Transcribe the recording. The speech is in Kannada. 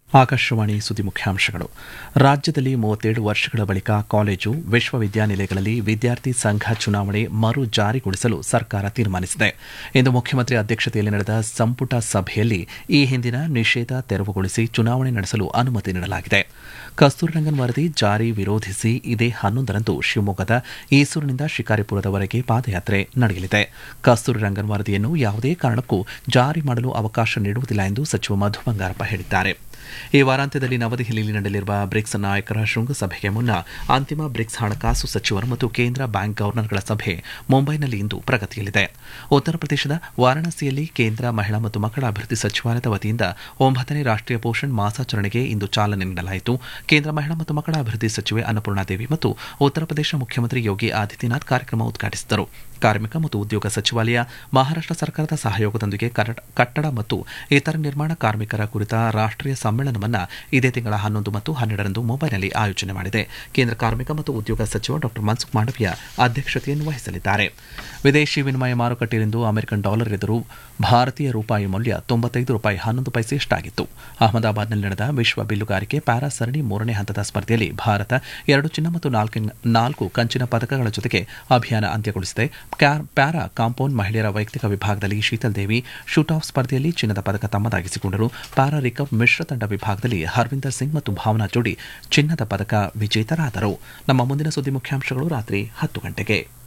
ಆಕಾಶವಾಣಿ ಸುದ್ದಿ ಮುಖ್ಯಾಂಶಗಳು ರಾಜ್ಯದಲ್ಲಿ ಮೂವತ್ತೇಳು ವರ್ಷಗಳ ಬಳಿಕ ಕಾಲೇಜು ವಿಶ್ವವಿದ್ಯಾನಿಲಯಗಳಲ್ಲಿ ವಿದ್ಯಾರ್ಥಿ ಸಂಘ ಚುನಾವಣೆ ಮರು ಜಾರಿಗೊಳಿಸಲು ಸರ್ಕಾರ ತೀರ್ಮಾನಿಸಿದೆ ಇಂದು ಮುಖ್ಯಮಂತ್ರಿ ಅಧ್ಯಕ್ಷತೆಯಲ್ಲಿ ನಡೆದ ಸಂಪುಟ ಸಭೆಯಲ್ಲಿ ಈ ಹಿಂದಿನ ನಿಷೇಧ ತೆರವುಗೊಳಿಸಿ ಚುನಾವಣೆ ನಡೆಸಲು ಅನುಮತಿ ನೀಡಲಾಗಿದೆ ಕಸ್ತೂರಿರಂಗನ್ ವರದಿ ಜಾರಿ ವಿರೋಧಿಸಿ ಇದೇ ಹನ್ನೊಂದರಂದು ಶಿವಮೊಗ್ಗದ ಈಸೂರಿನಿಂದ ಶಿಕಾರಿಪುರದವರೆಗೆ ಪಾದಯಾತ್ರೆ ನಡೆಯಲಿದೆ ಕಸ್ತೂರಿರಂಗನ್ ವರದಿಯನ್ನು ಯಾವುದೇ ಕಾರಣಕ್ಕೂ ಜಾರಿ ಮಾಡಲು ಅವಕಾಶ ನೀಡುವುದಿಲ್ಲ ಎಂದು ಸಚಿವ ಮಧು ಬಂಗಾರಪ್ಪ ಹೇಳಿದ್ದಾರೆ ಈ ವಾರಾಂತ್ಯದಲ್ಲಿ ನವದೆಹಲಿಯಲ್ಲಿ ನಡೆಯಲಿರುವ ಬ್ರಿಕ್ಸ್ ನಾಯಕರ ಶೃಂಗಸಭೆಗೆ ಮುನ್ನ ಅಂತಿಮ ಬ್ರಿಕ್ಸ್ ಹಣಕಾಸು ಸಚಿವರು ಮತ್ತು ಕೇಂದ್ರ ಬ್ಯಾಂಕ್ ಗವರ್ನರ್ಗಳ ಸಭೆ ಮುಂಬೈನಲ್ಲಿ ಇಂದು ಪ್ರಗತಿಯಲ್ಲಿದೆ ಉತ್ತರ ಪ್ರದೇಶದ ವಾರಾಣಸಿಯಲ್ಲಿ ಕೇಂದ್ರ ಮಹಿಳಾ ಮತ್ತು ಮಕ್ಕಳ ಅಭಿವೃದ್ಧಿ ಸಚಿವಾಲಯದ ವತಿಯಿಂದ ಒಂಬತ್ತನೇ ರಾಷ್ಟೀಯ ಪೋಷಣ್ ಮಾಸಾಚರಣೆಗೆ ಇಂದು ಚಾಲನೆ ನೀಡಲಾಯಿತು ಕೇಂದ್ರ ಮಹಿಳಾ ಮತ್ತು ಮಕ್ಕಳ ಅಭಿವೃದ್ಧಿ ಸಚಿವೆ ಅನ್ನಪೂರ್ಣಾದೇವಿ ಮತ್ತು ಉತ್ತರ ಪ್ರದೇಶ ಮುಖ್ಯಮಂತ್ರಿ ಯೋಗಿ ಆದಿತ್ಯನಾಥ್ ಕಾರ್ಯಕ್ರಮ ಉದ್ಘಾಟಿಸಿದರು ಕಾರ್ಮಿಕ ಮತ್ತು ಉದ್ಯೋಗ ಸಚಿವಾಲಯ ಮಹಾರಾಷ್ಟ್ರ ಸರ್ಕಾರದ ಸಹಯೋಗದೊಂದಿಗೆ ಕಟ್ಟಡ ಮತ್ತು ಇತರ ನಿರ್ಮಾಣ ಕಾರ್ಮಿಕರ ಕುರಿತ ರಾಷ್ಟೀಯ ಸಮ್ಮೇಳನವನ್ನು ಇದೇ ತಿಂಗಳ ಹನ್ನೊಂದು ಮತ್ತು ಹನ್ನೆರಡರಂದು ಮುಂಬೈನಲ್ಲಿ ಆಯೋಜನೆ ಮಾಡಿದೆ ಕೇಂದ್ರ ಕಾರ್ಮಿಕ ಮತ್ತು ಉದ್ಯೋಗ ಸಚಿವ ಡಾ ಮನ್ಸುಖ್ ಮಾಂಡವಿಯಾ ಅಧ್ಯಕ್ಷತೆಯನ್ನು ವಹಿಸಲಿದ್ದಾರೆ ವಿದೇಶಿ ವಿನಿಮಯ ಮಾರುಕಟ್ಟೆಯಲ್ಲಿಂದು ಅಮೆರಿಕನ್ ಡಾಲರ್ ಎದುರು ಭಾರತೀಯ ರೂಪಾಯಿ ಮೌಲ್ಯ ತೊಂಬತ್ತೈದು ರೂಪಾಯಿ ಹನ್ನೊಂದು ಪೈಸೆಯಷ್ಟಾಗಿತ್ತು ಅಹಮದಾಬಾದ್ನಲ್ಲಿ ನಡೆದ ವಿಶ್ವ ಬಿಲ್ಲುಗಾರಿಕೆ ಪ್ಯಾರಾ ಸರಣಿ ಮೂರನೇ ಹಂತದ ಸ್ಪರ್ಧೆಯಲ್ಲಿ ಭಾರತ ಎರಡು ಚಿನ್ನ ಮತ್ತು ನಾಲ್ಕು ಕಂಚಿನ ಪದಕಗಳ ಜೊತೆಗೆ ಅಭಿಯಾನ ಅಂತ್ಯಗೊಳಿಸಿದೆ ಪ್ಯಾರಾ ಕಾಂಪೌಂಡ್ ಮಹಿಳೆಯರ ವೈಯಕ್ತಿಕ ವಿಭಾಗದಲ್ಲಿ ಶೀತಲ್ ದೇವಿ ಶೂಟ್ ಆಫ್ ಸ್ಪರ್ಧೆಯಲ್ಲಿ ಚಿನ್ನದ ಪದಕ ತಮ್ಮದಾಗಿಸಿಕೊಂಡರು ಪ್ಯಾರಾ ರಿಕರ್ವ್ ಮಿಶ್ರ ತಂಡ ವಿಭಾಗದಲ್ಲಿ ಹರ್ವಿಂದರ್ ಸಿಂಗ್ ಮತ್ತು ಭಾವನಾ ಜೋಡಿ ಚಿನ್ನದ ಪದಕ ವಿಜೇತರಾದರು ನಮ್ಮ ಮುಂದಿನ ಸುದ್ದಿ ಮುಖ್ಯಾಂಶಗಳು ರಾತ್ರಿ ಹತ್ತು ಗಂಟೆಗೆ